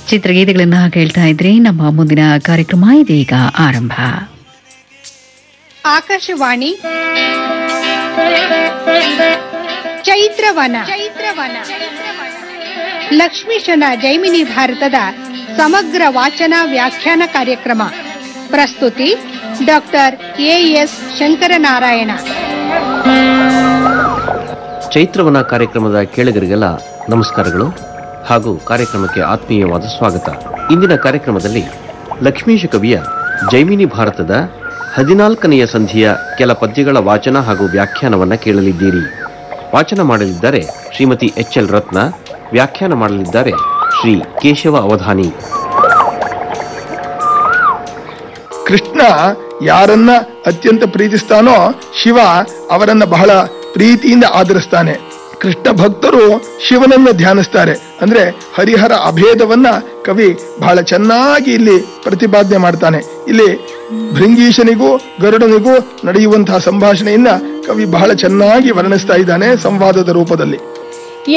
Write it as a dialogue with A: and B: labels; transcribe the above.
A: ಚಿತ್ರಗೀತೆಗಳನ್ನ ಕೇಳ್ತಾ ಇದ್ರಿ ನಮ್ಮ ಮುಂದಿನ ಕಾರ್ಯಕ್ರಮ ಇದೀಗ ಆರಂಭ
B: ಆಕಾಶವಾಣಿ ಚೈತ್ರವನ ಚೈತ್ರವನ ಲಕ್ಷ್ಮೀಶನ ಜೈಮಿನಿ ಭಾರತದ ಸಮಗ್ರ ವಾಚನ ವ್ಯಾಖ್ಯಾನ ಕಾರ್ಯಕ್ರಮ ಪ್ರಸ್ತುತಿ ಡಾಕ್ಟರ್ ಎಎಸ್ ಶಂಕರನಾರಾಯಣ
C: ಚೈತ್ರವನ ಕಾರ್ಯಕ್ರಮದ ಕೇಳಿಗರಿಗೆಲ್ಲ ನಮಸ್ಕಾರಗಳು ಹಾಗೂ ಕಾರ್ಯಕ್ರಮಕ್ಕೆ ಆತ್ಮೀಯವಾದ ಸ್ವಾಗತ ಇಂದಿನ ಕಾರ್ಯಕ್ರಮದಲ್ಲಿ ಲಕ್ಷ್ಮೀಶ ಕವಿಯ ಜೈಮಿನಿ ಭಾರತದ ಹದಿನಾಲ್ಕನೆಯ ಸಂಧಿಯ ಕೆಲ ಪದ್ಯಗಳ ವಾಚನ ಹಾಗೂ ವ್ಯಾಖ್ಯಾನವನ್ನ ಕೇಳಲಿದ್ದೀರಿ ವಾಚನ ಮಾಡಲಿದ್ದಾರೆ ಶ್ರೀಮತಿ ಎಚ್ ಎಲ್ ರತ್ನ ವ್ಯಾಖ್ಯಾನ ಮಾಡಲಿದ್ದಾರೆ ಶ್ರೀ ಕೇಶವ ಅವಧಾನಿ
D: ಕೃಷ್ಣ ಯಾರನ್ನ ಅತ್ಯಂತ ಪ್ರೀತಿಸ್ತಾನೋ ಶಿವ ಅವರನ್ನ ಬಹಳ ಪ್ರೀತಿಯಿಂದ ಆದರಿಸ್ತಾನೆ ಕೃಷ್ಣ ಭಕ್ತರು ಶಿವನನ್ನ ಧ್ಯಾನಿಸ್ತಾರೆ ಅಂದ್ರೆ ಹರಿಹರ ಅಭೇದವನ್ನ ಕವಿ ಬಹಳ ಚೆನ್ನಾಗಿ ಇಲ್ಲಿ ಪ್ರತಿಪಾದನೆ ಮಾಡ್ತಾನೆ ಇಲ್ಲಿ ಭೃಂಗೀಶನಿಗೂ ಗರುಡನಿಗೂ ನಡೆಯುವಂತಹ ಸಂಭಾಷಣೆಯನ್ನ ಕವಿ ಬಹಳ ಚೆನ್ನಾಗಿ ವರ್ಣಿಸ್ತಾ ಇದ್ದಾನೆ ಸಂವಾದದ ರೂಪದಲ್ಲಿ